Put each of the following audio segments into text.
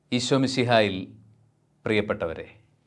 ഈശോമിശിഹായിൽ പ്രിയപ്പെട്ടവരെ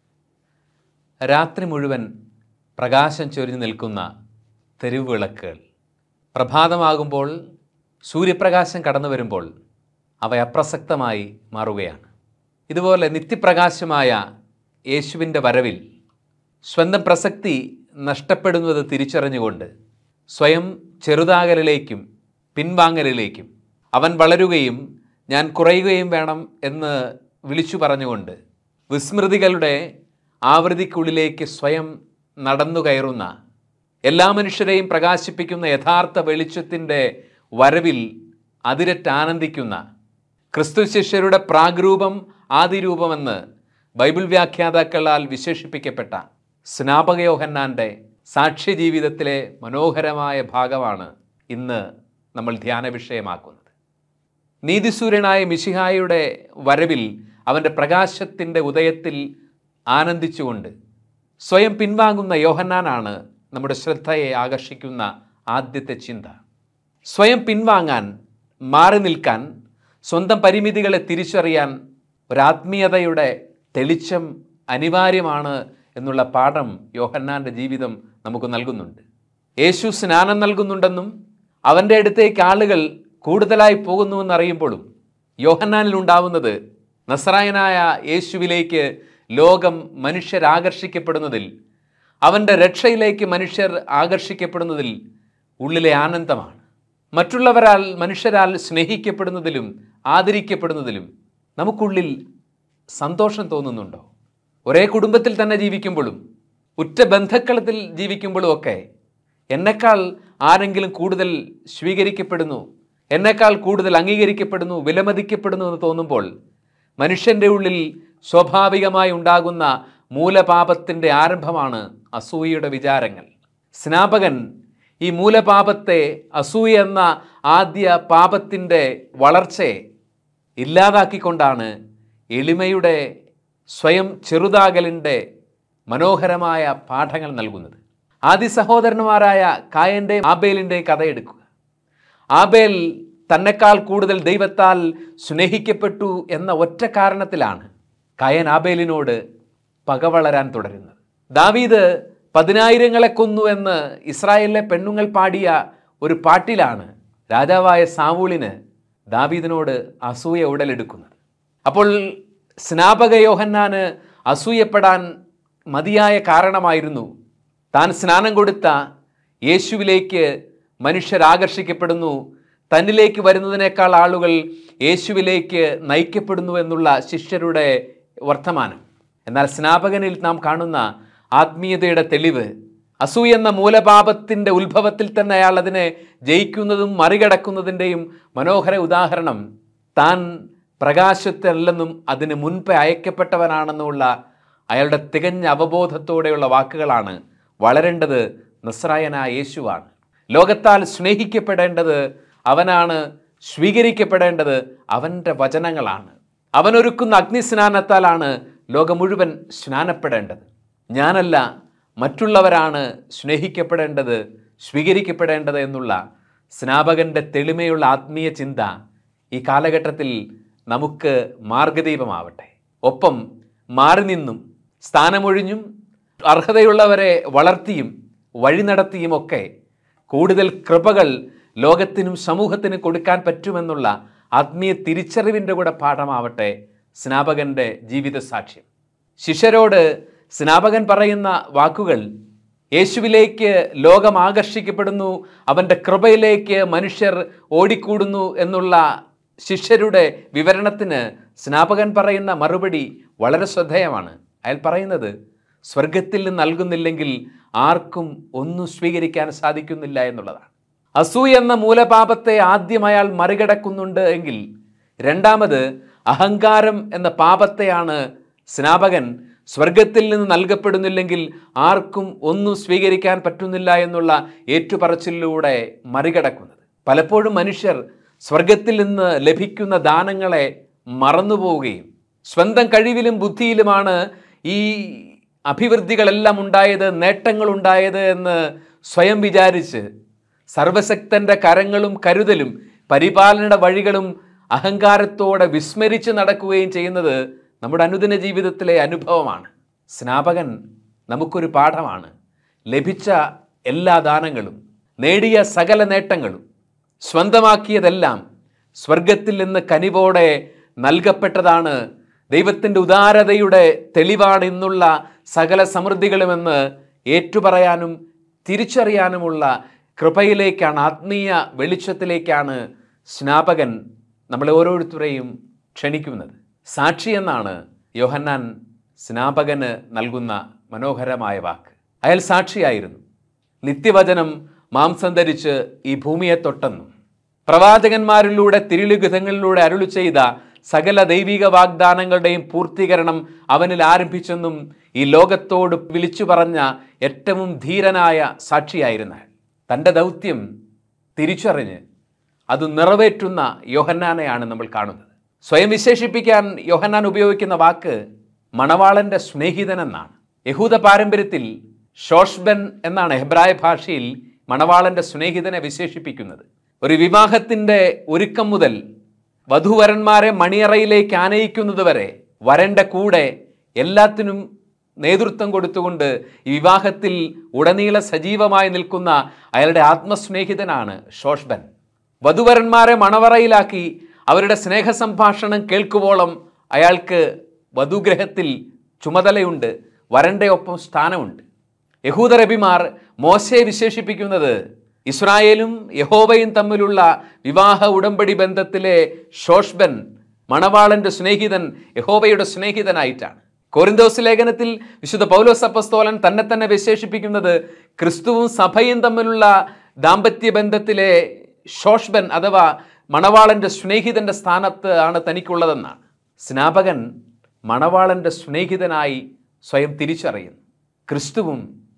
രാത്രി മുഴുവൻ പ്രകാശം ചൊരിഞ്ഞു നിൽക്കുന്ന തെരുവ് വിളക്കുകൾ പ്രഭാതമാകുമ്പോൾ സൂര്യപ്രകാശം കടന്നു വരുമ്പോൾ അവ അപ്രസക്തമായി മാറുകയാണ് ഇതുപോലെ നിത്യപ്രകാശമായ യേശുവിൻ്റെ വരവിൽ സ്വന്തം പ്രസക്തി നഷ്ടപ്പെടുന്നത് തിരിച്ചറിഞ്ഞുകൊണ്ട് സ്വയം ചെറുതാകലിലേക്കും പിൻവാങ്ങലിലേക്കും അവൻ വളരുകയും ഞാൻ കുറയുകയും വേണം എന്ന് വിളിച്ചു പറഞ്ഞുകൊണ്ട് വിസ്മൃതികളുടെ ആവൃത്തിക്കുള്ളിലേക്ക് സ്വയം നടന്നു കയറുന്ന എല്ലാ മനുഷ്യരെയും പ്രകാശിപ്പിക്കുന്ന യഥാർത്ഥ വെളിച്ചത്തിൻ്റെ വരവിൽ അതിരറ്റ് ആനന്ദിക്കുന്ന ക്രിസ്തു ശിഷ്യരുടെ പ്രാഗ്രൂപം ആദിരൂപമെന്ന് ബൈബിൾ വ്യാഖ്യാതാക്കളാൽ വിശേഷിപ്പിക്കപ്പെട്ട സ്നാപകയോഹന്നാൻ്റെ സാക്ഷ്യജീവിതത്തിലെ മനോഹരമായ ഭാഗമാണ് ഇന്ന് നമ്മൾ ധ്യാന വിഷയമാക്കുന്നത് നീതിസൂര്യനായ മിശിഹായുടെ വരവിൽ അവൻ്റെ പ്രകാശത്തിൻ്റെ ഉദയത്തിൽ ആനന്ദിച്ചുകൊണ്ട് സ്വയം പിൻവാങ്ങുന്ന യോഹന്നാനാണ് നമ്മുടെ ശ്രദ്ധയെ ആകർഷിക്കുന്ന ആദ്യത്തെ ചിന്ത സ്വയം പിൻവാങ്ങാൻ മാറി നിൽക്കാൻ സ്വന്തം പരിമിതികളെ തിരിച്ചറിയാൻ ഒരാത്മീയതയുടെ തെളിച്ചം അനിവാര്യമാണ് എന്നുള്ള പാഠം യോഹന്നാൻ്റെ ജീവിതം നമുക്ക് നൽകുന്നുണ്ട് യേശു സ്നാനം നൽകുന്നുണ്ടെന്നും അവൻ്റെ അടുത്തേക്ക് ആളുകൾ കൂടുതലായി പോകുന്നുവെന്നറിയുമ്പോഴും യോഹന്നാനിൽ ഉണ്ടാവുന്നത് നസറായനായ യേശുവിലേക്ക് ലോകം മനുഷ്യരാകർഷിക്കപ്പെടുന്നതിൽ അവൻ്റെ രക്ഷയിലേക്ക് മനുഷ്യർ ആകർഷിക്കപ്പെടുന്നതിൽ ഉള്ളിലെ ആനന്ദമാണ് മറ്റുള്ളവരാൽ മനുഷ്യരാൽ സ്നേഹിക്കപ്പെടുന്നതിലും ആദരിക്കപ്പെടുന്നതിലും നമുക്കുള്ളിൽ സന്തോഷം തോന്നുന്നുണ്ടോ ഒരേ കുടുംബത്തിൽ തന്നെ ജീവിക്കുമ്പോഴും ഉറ്റ ബന്ധക്കളത്തിൽ ജീവിക്കുമ്പോഴും ഒക്കെ എന്നെക്കാൾ ആരെങ്കിലും കൂടുതൽ സ്വീകരിക്കപ്പെടുന്നു എന്നെക്കാൾ കൂടുതൽ അംഗീകരിക്കപ്പെടുന്നു വിലമതിക്കപ്പെടുന്നു എന്ന് തോന്നുമ്പോൾ മനുഷ്യൻ്റെ ഉള്ളിൽ സ്വാഭാവികമായി ഉണ്ടാകുന്ന മൂലപാപത്തിൻ്റെ ആരംഭമാണ് അസൂയയുടെ വിചാരങ്ങൾ സ്നാപകൻ ഈ മൂലപാപത്തെ അസൂയ എന്ന ആദ്യ പാപത്തിൻ്റെ വളർച്ചയെ ഇല്ലാതാക്കിക്കൊണ്ടാണ് എളിമയുടെ സ്വയം ചെറുതാകലിൻ്റെ മനോഹരമായ പാഠങ്ങൾ നൽകുന്നത് ആദ്യ സഹോദരന്മാരായ കായൻ്റെയും ആബേലിൻ്റെയും കഥ എടുക്കുക ആബേൽ തന്നെക്കാൾ കൂടുതൽ ദൈവത്താൽ സ്നേഹിക്കപ്പെട്ടു എന്ന ഒറ്റ കാരണത്തിലാണ് കായൻ ആബേലിനോട് പക വളരാൻ തുടരുന്നത് ദാവീദ് പതിനായിരങ്ങളെ കൊന്നു എന്ന് ഇസ്രായേലിലെ പെണ്ണുങ്ങൾ പാടിയ ഒരു പാട്ടിലാണ് രാജാവായ സാവൂളിന് ദാവീദിനോട് അസൂയ ഉടലെടുക്കുന്നത് അപ്പോൾ സ്നാപക യോഹന്നാന് അസൂയപ്പെടാൻ മതിയായ കാരണമായിരുന്നു താൻ സ്നാനം കൊടുത്ത യേശുവിലേക്ക് മനുഷ്യരാകർഷിക്കപ്പെടുന്നു തന്നിലേക്ക് വരുന്നതിനേക്കാൾ ആളുകൾ യേശുവിലേക്ക് നയിക്കപ്പെടുന്നു എന്നുള്ള ശിഷ്യരുടെ വർത്തമാനം എന്നാൽ സ്നാപകനിൽ നാം കാണുന്ന ആത്മീയതയുടെ തെളിവ് അസൂയ എന്ന മൂലപാപത്തിൻ്റെ ഉത്ഭവത്തിൽ തന്നെ അയാൾ അതിനെ ജയിക്കുന്നതും മറികടക്കുന്നതിൻ്റെയും മനോഹര ഉദാഹരണം താൻ പ്രകാശത്തല്ലെന്നും അതിന് മുൻപേ അയക്കപ്പെട്ടവനാണെന്നുമുള്ള അയാളുടെ തികഞ്ഞ അവബോധത്തോടെയുള്ള വാക്കുകളാണ് വളരേണ്ടത് നസ്രായനായ യേശുവാണ് ലോകത്താൽ സ്നേഹിക്കപ്പെടേണ്ടത് അവനാണ് സ്വീകരിക്കപ്പെടേണ്ടത് അവൻ്റെ വചനങ്ങളാണ് അവനൊരുക്കുന്ന അഗ്നിസ്നാനത്താലാണ് ലോകം മുഴുവൻ സ്നാനപ്പെടേണ്ടത് ഞാനല്ല മറ്റുള്ളവരാണ് സ്നേഹിക്കപ്പെടേണ്ടത് സ്വീകരിക്കപ്പെടേണ്ടത് എന്നുള്ള സ്നാപകൻ്റെ തെളിമയുള്ള ആത്മീയ ചിന്ത ഈ കാലഘട്ടത്തിൽ നമുക്ക് മാർഗദീപമാവട്ടെ ഒപ്പം മാറി നിന്നും സ്ഥാനമൊഴിഞ്ഞും അർഹതയുള്ളവരെ വളർത്തിയും വഴി നടത്തിയുമൊക്കെ കൂടുതൽ കൃപകൾ ലോകത്തിനും സമൂഹത്തിനും കൊടുക്കാൻ പറ്റുമെന്നുള്ള ആത്മീയ തിരിച്ചറിവിൻ്റെ കൂടെ പാഠമാവട്ടെ സ്നാപകൻ്റെ ജീവിത സാക്ഷ്യം ശിഷ്യരോട് സ്നാപകൻ പറയുന്ന വാക്കുകൾ യേശുവിലേക്ക് ലോകം ആകർഷിക്കപ്പെടുന്നു അവൻ്റെ കൃപയിലേക്ക് മനുഷ്യർ ഓടിക്കൂടുന്നു എന്നുള്ള ശിഷ്യരുടെ വിവരണത്തിന് സ്നാപകൻ പറയുന്ന മറുപടി വളരെ ശ്രദ്ധേയമാണ് അയാൾ പറയുന്നത് സ്വർഗത്തിൽ നിന്ന് നൽകുന്നില്ലെങ്കിൽ ആർക്കും ഒന്നും സ്വീകരിക്കാൻ സാധിക്കുന്നില്ല എന്നുള്ളതാണ് അസൂയ എന്ന മൂലപാപത്തെ ആദ്യം അയാൾ മറികടക്കുന്നുണ്ട് എങ്കിൽ രണ്ടാമത് അഹങ്കാരം എന്ന പാപത്തെയാണ് സ്നാപകൻ സ്വർഗത്തിൽ നിന്ന് നൽകപ്പെടുന്നില്ലെങ്കിൽ ആർക്കും ഒന്നും സ്വീകരിക്കാൻ പറ്റുന്നില്ല എന്നുള്ള ഏറ്റുപറച്ചിലൂടെ മറികടക്കുന്നത് പലപ്പോഴും മനുഷ്യർ സ്വർഗത്തിൽ നിന്ന് ലഭിക്കുന്ന ദാനങ്ങളെ മറന്നുപോവുകയും സ്വന്തം കഴിവിലും ബുദ്ധിയിലുമാണ് ഈ അഭിവൃദ്ധികളെല്ലാം ഉണ്ടായത് നേട്ടങ്ങളുണ്ടായത് എന്ന് സ്വയം വിചാരിച്ച് സർവശക്തൻ്റെ കരങ്ങളും കരുതലും പരിപാലനയുടെ വഴികളും അഹങ്കാരത്തോടെ വിസ്മരിച്ച് നടക്കുകയും ചെയ്യുന്നത് നമ്മുടെ അനുദിന ജീവിതത്തിലെ അനുഭവമാണ് സ്നാപകൻ നമുക്കൊരു പാഠമാണ് ലഭിച്ച എല്ലാ ദാനങ്ങളും നേടിയ സകല നേട്ടങ്ങളും സ്വന്തമാക്കിയതെല്ലാം സ്വർഗത്തിൽ നിന്ന് കനിവോടെ നൽകപ്പെട്ടതാണ് ദൈവത്തിൻ്റെ ഉദാരതയുടെ തെളിവാണ് ഇന്നുള്ള സകല സമൃദ്ധികളുമെന്ന് ഏറ്റുപറയാനും തിരിച്ചറിയാനുമുള്ള കൃപയിലേക്കാണ് ആത്മീയ വെളിച്ചത്തിലേക്കാണ് സ്നാപകൻ നമ്മളെ ഓരോരുത്തരെയും ക്ഷണിക്കുന്നത് സാക്ഷി എന്നാണ് യോഹന്നാൻ സ്നാപകന് നൽകുന്ന മനോഹരമായ വാക്ക് അയാൾ സാക്ഷിയായിരുന്നു നിത്യവചനം മാംസം ധരിച്ച് ഈ ഭൂമിയെ തൊട്ടെന്നും പ്രവാചകന്മാരിലൂടെ തിരുളിഗിതങ്ങളിലൂടെ അരുളി ചെയ്ത സകല ദൈവിക വാഗ്ദാനങ്ങളുടെയും പൂർത്തീകരണം അവനിൽ ആരംഭിച്ചെന്നും ഈ ലോകത്തോട് വിളിച്ചു പറഞ്ഞ ഏറ്റവും ധീരനായ സാക്ഷിയായിരുന്ന അയാൾ. തൻ്റെ ദൗത്യം തിരിച്ചറിഞ്ഞ് അത് നിറവേറ്റുന്ന യോഹന്നാനെയാണ് നമ്മൾ കാണുന്നത് സ്വയം വിശേഷിപ്പിക്കാൻ യോഹന്നാൻ ഉപയോഗിക്കുന്ന വാക്ക് മണവാളന്റെ സ്നേഹിതൻ എന്നാണ് യഹൂദ പാരമ്പര്യത്തിൽ ഷോഷ്ബൻ എന്നാണ് ഹെബ്രായ ഭാഷയിൽ മണവാളന്റെ സ്നേഹിതനെ വിശേഷിപ്പിക്കുന്നത് ഒരു വിവാഹത്തിൻ്റെ ഒരുക്കം മുതൽ വധുവരന്മാരെ മണിയറയിലേക്ക് ആനയിക്കുന്നത് വരെ വരൻ്റെ കൂടെ എല്ലാത്തിനും നേതൃത്വം കൊടുത്തുകൊണ്ട് ഈ വിവാഹത്തിൽ ഉടനീള സജീവമായി നിൽക്കുന്ന അയാളുടെ ആത്മസ്നേഹിതനാണ് ഷോഷ്ബൻ വധുവരന്മാരെ മണവറയിലാക്കി അവരുടെ സ്നേഹസംഭാഷണം കേൾക്കുവോളം അയാൾക്ക് വധുഗ്രഹത്തിൽ ചുമതലയുണ്ട് വരൻ്റെ ഒപ്പം സ്ഥാനമുണ്ട് യഹൂദരബിമാർ മോശയെ വിശേഷിപ്പിക്കുന്നത് ഇസ്രായേലും യഹോവയും തമ്മിലുള്ള വിവാഹ ഉടമ്പടി ബന്ധത്തിലെ ഷോഷ്ബൻ മണവാളന്റെ സ്നേഹിതൻ യഹോവയുടെ സ്നേഹിതനായിട്ടാണ് കോരിന്തോസ് ലേഖനത്തിൽ വിശുദ്ധ പൗലോസ് അപ്പസ്തോലൻ തന്നെ തന്നെ വിശേഷിപ്പിക്കുന്നത് ക്രിസ്തുവും സഭയും തമ്മിലുള്ള ദാമ്പത്യ ബന്ധത്തിലെ ഷോഷ്ബൻ അഥവാ മണവാളന്റെ സ്നേഹിതന്റെ സ്ഥാനത്ത് ആണ് തനിക്കുള്ളതെന്നാണ് സ്നാപകൻ മണവാളന്റെ സ്നേഹിതനായി സ്വയം തിരിച്ചറിയുന്നു ക്രിസ്തുവും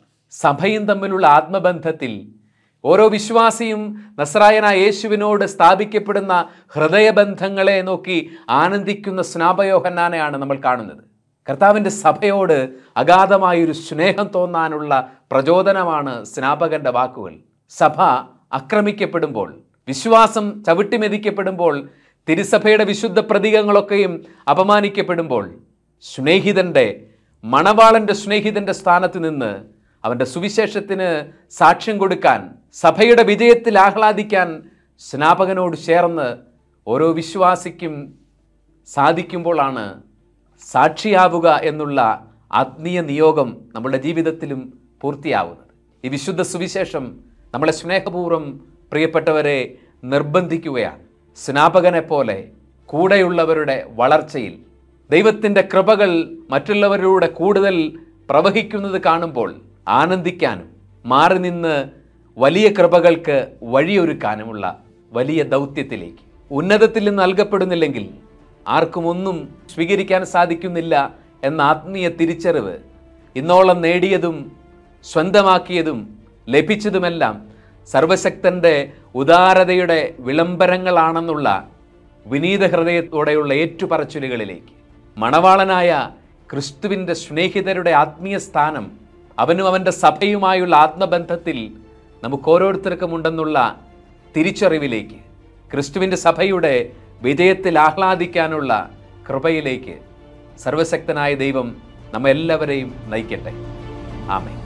സഭയും തമ്മിലുള്ള ആത്മബന്ധത്തിൽ ഓരോ വിശ്വാസിയും നസ്രായനായ യേശുവിനോട് സ്ഥാപിക്കപ്പെടുന്ന ഹൃദയബന്ധങ്ങളെ നോക്കി ആനന്ദിക്കുന്ന സ്നാപയോഹന്നാനെയാണ് നമ്മൾ കാണുന്നത് കർത്താവിൻ്റെ സഭയോട് അഗാധമായൊരു സ്നേഹം തോന്നാനുള്ള പ്രചോദനമാണ് സ്നാപകന്റെ വാക്കുകൾ സഭ ആക്രമിക്കപ്പെടുമ്പോൾ വിശ്വാസം ചവിട്ടിമെതിക്കപ്പെടുമ്പോൾ തിരുസഭയുടെ വിശുദ്ധ പ്രതീകങ്ങളൊക്കെയും അപമാനിക്കപ്പെടുമ്പോൾ സ്നേഹിതൻ്റെ മണവാളൻ്റെ സ്നേഹിതൻ്റെ സ്ഥാനത്ത് നിന്ന് അവൻ്റെ സുവിശേഷത്തിന് സാക്ഷ്യം കൊടുക്കാൻ സഭയുടെ വിജയത്തിൽ ആഹ്ലാദിക്കാൻ സ്നാപകനോട് ചേർന്ന് ഓരോ വിശ്വാസിക്കും സാധിക്കുമ്പോഴാണ് സാക്ഷിയാവുക എന്നുള്ള ആത്മീയ നിയോഗം നമ്മുടെ ജീവിതത്തിലും പൂർത്തിയാവുന്നത് ഈ വിശുദ്ധ സുവിശേഷം നമ്മളെ സ്നേഹപൂർവ്വം പ്രിയപ്പെട്ടവരെ നിർബന്ധിക്കുകയാണ് സ്നാപകനെ പോലെ കൂടെയുള്ളവരുടെ വളർച്ചയിൽ ദൈവത്തിൻ്റെ കൃപകൾ മറ്റുള്ളവരിലൂടെ കൂടുതൽ പ്രവഹിക്കുന്നത് കാണുമ്പോൾ ആനന്ദിക്കാനും മാറി നിന്ന് വലിയ കൃപകൾക്ക് വഴിയൊരുക്കാനുമുള്ള വലിയ ദൗത്യത്തിലേക്ക് ഉന്നതത്തിൽ നിന്ന് നൽകപ്പെടുന്നില്ലെങ്കിൽ ആർക്കും ഒന്നും സ്വീകരിക്കാൻ സാധിക്കുന്നില്ല എന്ന ആത്മീയ തിരിച്ചറിവ് ഇന്നോളം നേടിയതും സ്വന്തമാക്കിയതും ലഭിച്ചതുമെല്ലാം സർവശക്തൻ്റെ ഉദാരതയുടെ വിളംബരങ്ങളാണെന്നുള്ള വിനീത ഹൃദയത്തോടെയുള്ള ഏറ്റുപറച്ചിലുകളിലേക്ക് മണവാളനായ ക്രിസ്തുവിൻ്റെ സ്നേഹിതരുടെ ആത്മീയ സ്ഥാനം അവനും അവൻ്റെ സഭയുമായുള്ള ആത്മബന്ധത്തിൽ നമുക്ക് ഓരോരുത്തർക്കും ഉണ്ടെന്നുള്ള തിരിച്ചറിവിലേക്ക് ക്രിസ്തുവിൻ്റെ സഭയുടെ വിജയത്തിൽ ആഹ്ലാദിക്കാനുള്ള കൃപയിലേക്ക് സർവശക്തനായ ദൈവം നമ്മെല്ലാവരെയും നയിക്കട്ടെ ആമേ